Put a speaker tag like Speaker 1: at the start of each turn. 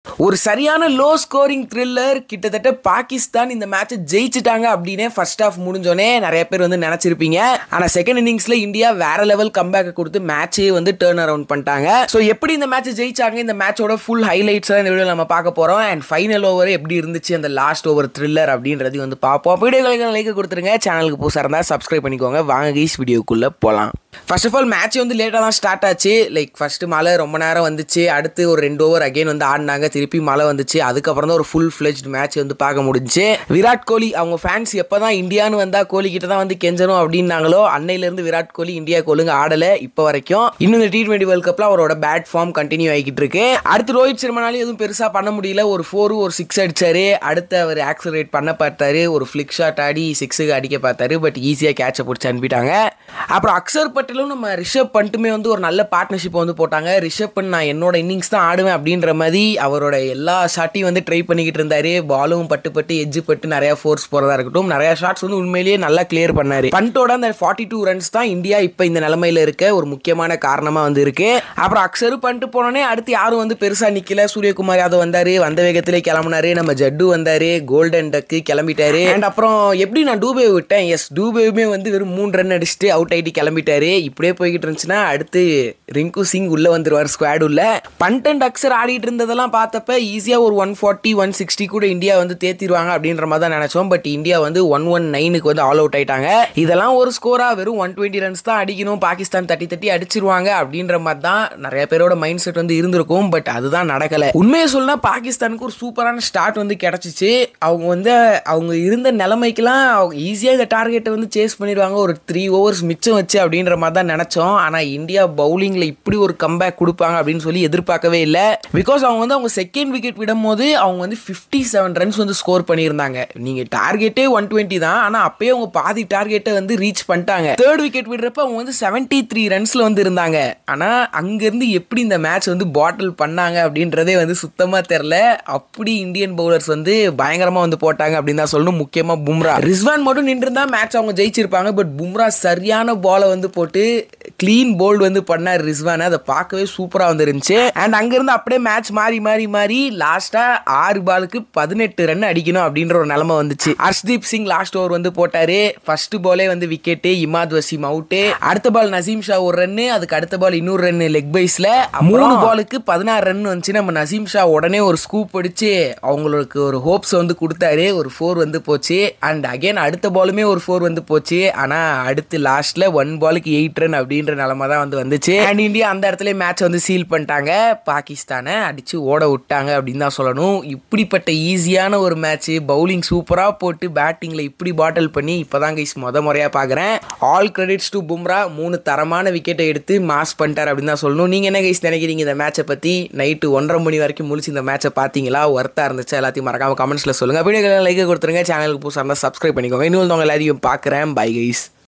Speaker 1: ஒரு சரியான low scoring thriller கிட்டத்தட்ட பாகிஸ்தான் இந்த மேட்சை ஜெயிச்சிட்டாங்க அப்படின்னே ஃபர்ஸ்ட் ஹாஃப் முடிஞ்சோடனே நிறைய பேர் வந்து நினச்சிருப்பீங்க ஆனால் செகண்ட் இன்னிங்ஸில் இந்தியா வேற லெவல் கம்பேக் கொடுத்து மேட்சே வந்து டேர்ன் அரவுண்ட் பண்ணிட்டாங்க ஸோ எப்படி இந்த மேட்சை ஜெயிச்சாங்க இந்த மேட்சோட ஃபுல் ஹைலைட்ஸ் இந்த வீடியோ நம்ம பார்க்க போகிறோம் அண்ட் ஃபைனல் ஓவர் எப்படி இருந்துச்சு அந்த லாஸ்ட் ஓவர் த்ரில்லர் அப்படின்றது வந்து பார்ப்போம் வீடியோகளுக்கு லைக் கொடுத்துருங்க சேனலுக்கு புதுசாக இருந்தால் சப்ஸ்கிரைப் பண்ணிக்கோங்க வாங்க கீஸ் வீடியோக்குள்ளே போகலாம் ஃபர்ஸ்ட் ஆஃப் ஆல் மேட்ச் வந்து லேட்டாக தான் ஸ்டார்ட் ஆச்சு லைக் ஃபர்ஸ்ட் மழை ரொம்ப நேரம் வந்துச்சு அடுத்து ஒரு ரெண்டு ஓவர் அகைன் வந்து ஆடினாங்க திருப்பி மழை வந்துச்சு அதுக்கப்புறம் தான் ஒரு ஃபுல் ஃப்ளெஜ்ட் மேட்ச் வந்து பார்க்க முடிஞ்சுச்சு விராட் கோலி அவங்க ஃபேன்ஸ் எப்போ தான் இந்தியான்னு வந்தால் கோலி கிட்ட தான் வந்து கெஞ்சணும் அப்படின்னாங்களோ அன்னையிலேருந்து விராட் கோலி இந்தியா கோலுங்க ஆடலை இப்போ வரைக்கும் இன்னும் இந்த டி டுவெண்ட்டி வேர்ல்ட் கப்பில் அவரோட பேட் ஃபார்ம் கண்டினியூ ஆகிக்கிட்டு இருக்கு அடுத்து ரோஹித் சர்மனாலும் எதுவும் பெருசாக பண்ண முடியல ஒரு ஃபோர் ஒரு சிக்ஸ் அடிச்சாரு அடுத்து அவர் ஆக்சலரேட் பண்ண பார்த்தாரு ஒரு ஃபிளிக் ஷாட் ஆடி சிக்ஸுக்கு அடிக்க பார்த்தாரு பட் ஈஸியாக கேட்சை பிடிச்சி அனுப்பிட்டாங்க அப்புறம் அக்சர் பட்டேலும் நம்ம ரிஷப் பண்ணிட்டுமே வந்து ஒரு நல்ல பார்ட்னர்ஷிப் வந்து போட்டாங்க ரிஷப் பண்ட் நான் என்னோட இன்னிங்ஸ் தான் ஆடுவேன் அப்படின்ற மாதிரி அவரோட எல்லா ஷாட்டையும் வந்து ட்ரை பண்ணிக்கிட்டு இருந்தாரு பாலும் பட்டு பட்டு எஜ்ஜு பட்டு நிறைய ஃபோர்ஸ் போறதா இருக்கட்டும் நிறைய ஷாட்ஸ் வந்து உண்மையிலேயே நல்லா கிளியர் பண்ணாரு பண்டோட அந்த ஃபார்ட்டி டூ ரன்ஸ் தான் இந்தியா இப்போ இந்த நிலமையில இருக்க ஒரு முக்கியமான காரணமா வந்து இருக்கு அப்புறம் அக்சரு பண்ணிட்டு போனோடனே அடுத்து யாரும் வந்து பெருசா நிக்கல சூரியகுமார் யாதவ் வந்தாரு வந்த வேகத்திலே கிளம்புனாரு நம்ம ஜட்டு வந்தாரு கோல்டன் டக்கு கிளம்பிட்டாரு அண்ட் அப்புறம் எப்படி நான் டூபே விட்டேன் எஸ் டூபேவுமே வந்து வெறும் மூணு ரன் அடிச்சுட்டு அவுட் ஆயிட்டு கிளம்பிட்டாரு இப்படியே போய்கிட்டு இருந்துச்சுன்னா அடுத்து ரிங்கு சிங் உள்ள வந்துருவார் ஸ்குவாட் உள்ள பண்ட் அண்ட் அக்சர் ஆடிட்டு இருந்ததெல்லாம் பார்த்தப்ப ஈஸியா ஒரு ஒன் ஃபார்ட்டி ஒன் சிக்ஸ்டி கூட இந்தியா வந்து தேத்திடுவாங்க அப்படின்ற மாதிரி தான் நினைச்சோம் பட் இந்தியா வந்து ஒன் ஒன் நைனுக்கு வந்து ஆல் அவுட் ஆயிட்டாங்க இதெல்லாம் ஒரு ஸ்கோரா வெறும் ஒன் டுவெண்ட்டி ரன்ஸ் தான் அடிக்கணும் பாகிஸ்தான் தட்டி தட்டி அடிச்சிருவாங்க அப்படின்ற மாதிரி தான் நிறைய பேரோட மைண்ட் செட் வந்து இருந்திருக்கும் பட் அதுதான் நடக்கல உண்மையை சொன்னா பாகிஸ்தானுக்கு ஒரு சூப்பரான ஸ்டார்ட் வந்து கிடைச்சிச்சு அவங்க வந்து அவங்க இருந்த நிலைமைக்கெல்லாம் அவங்க ஈஸியாக இந்த டார்கெட்டை வந்து சேஸ் பண்ணிடுவாங்க ஒரு த்ரீ ஓவர்ஸ் மிச்சம் வச்சு அப்படின்ற மாதிரி தான் நினச்சோம் ஆனால் இந்தியா பவுலிங்கில் இப்படி ஒரு கம்பேக் கொடுப்பாங்க அப்படின்னு சொல்லி எதிர்பார்க்கவே இல்லை பிகாஸ் அவங்க வந்து அவங்க செகண்ட் விக்கெட் விடும்போது அவங்க வந்து ஃபிஃப்டி செவன் ரன்ஸ் வந்து ஸ்கோர் பண்ணியிருந்தாங்க நீங்கள் டார்கெட்டே ஒன் டுவெண்ட்டி தான் ஆனால் அப்பயே அவங்க பாதி டார்கெட்டை வந்து ரீச் பண்ணிட்டாங்க தேர்ட் விக்கெட் விடுறப்ப அவங்க வந்து செவன்ட்டி த்ரீ ரன்ஸில் வந்து இருந்தாங்க ஆனால் அங்கேருந்து எப்படி இந்த மேட்ச் வந்து பாட்டில் பண்ணாங்க அப்படின்றதே வந்து சுத்தமாக தெரில அப்படி இந்தியன் பவுலர்ஸ் வந்து பயங்கரமாக வந்து போட்டாங்க அப்படின்னு தான் சொல்லணும் முக்கியமாக பும்ரா ரிஸ்வான் மட்டும் நின்றுருந்தா மேட்ச் அவங்க ஜெயிச்சிருப்பாங்க பட் பும்ரா சரியான பாலை வந்து போட்டு க்ளீன் போல்டு வந்து பண்ணார் ரிஸ்வான் அதை பார்க்கவே சூப்பராக வந்துருந்துச்சு அண்ட் அங்கேருந்து அப்படியே மேட்ச் மாறி மாறி மாறி லாஸ்ட்டாக ஆறு பாலுக்கு பதினெட்டு ரன் அடிக்கணும் அப்படின்ற ஒரு நிலைமை வந்துச்சு ஹர்ஷ்தீப் சிங் லாஸ்ட் ஓவர் வந்து போட்டாரு ஃபர்ஸ்ட் பாலே வந்து விக்கெட்டு இமாத் வசீம் அவுட்டு அடுத்த பால் நசீம் ஷா ஒரு ரன்னு அதுக்கு அடுத்த பால் இன்னொரு ரன் லெக் பைஸ்ல மூணு பாலுக்கு பதினாறு ரன் வந்துச்சு நம்ம நசீம் ஷா உடனே ஒரு ஸ்கூப் அடிச்சு அவங்களுக்கு ஒரு ஹோப்ஸ் வந்து கொடுத்தாரு ஒரு ஃபோர் வந்து போச்சு அண்ட் அகைன் அடுத்த பாலுமே ஒரு ஃபோர் வந்து போச்சு ஆனால் அடுத்து லாஸ்ட்ல ஒன் பாலுக்கு எயிட் ரன் அப்படின்ற நிலமை தான் வந்து வந்துச்சு அண்ட் இந்தியா அந்த இடத்துல மேட்ச் வந்து சீல் பண்ணிட்டாங்க பாகிஸ்தானை அடிச்சு ஓட விட்டாங்க அப்படின்னு தான் சொல்லணும் இப்படிப்பட்ட ஈஸியான ஒரு மேட்ச் பவுலிங் சூப்பராக போட்டு பேட்டிங்கில் இப்படி பாட்டில் பண்ணி இப்போதான் கைஸ் முத முறையாக பார்க்குறேன் ஆல் கிரெடிட்ஸ் டு பும்ரா மூணு தரமான விக்கெட்டை எடுத்து மாஸ் பண்ணிட்டார் அப்படின்னு தான் சொல்லணும் நீங்கள் என்ன கைஸ் நினைக்கிறீங்க இந்த மேட்சை பற்றி நைட்டு ஒன்றரை மணி வரைக்கும் முடிச்சு இந்த மேட்சை பார்த்தீங்களா ஒர்த்தாக இருந்துச்சு எல்லாத்தையும் மறக்காம கமெண்ட்ஸில் சொல்லுங்கள் வீடியோ லைக் கொடுத்துருங்க சேனலுக்கு புதுசாக இருந்தால் சப்ஸ்கிரைப் பண்ணிக்கோங்க இன்னும் உங்கள் எல்லாத்தையும் பார்க்குறேன் பை கைஸ்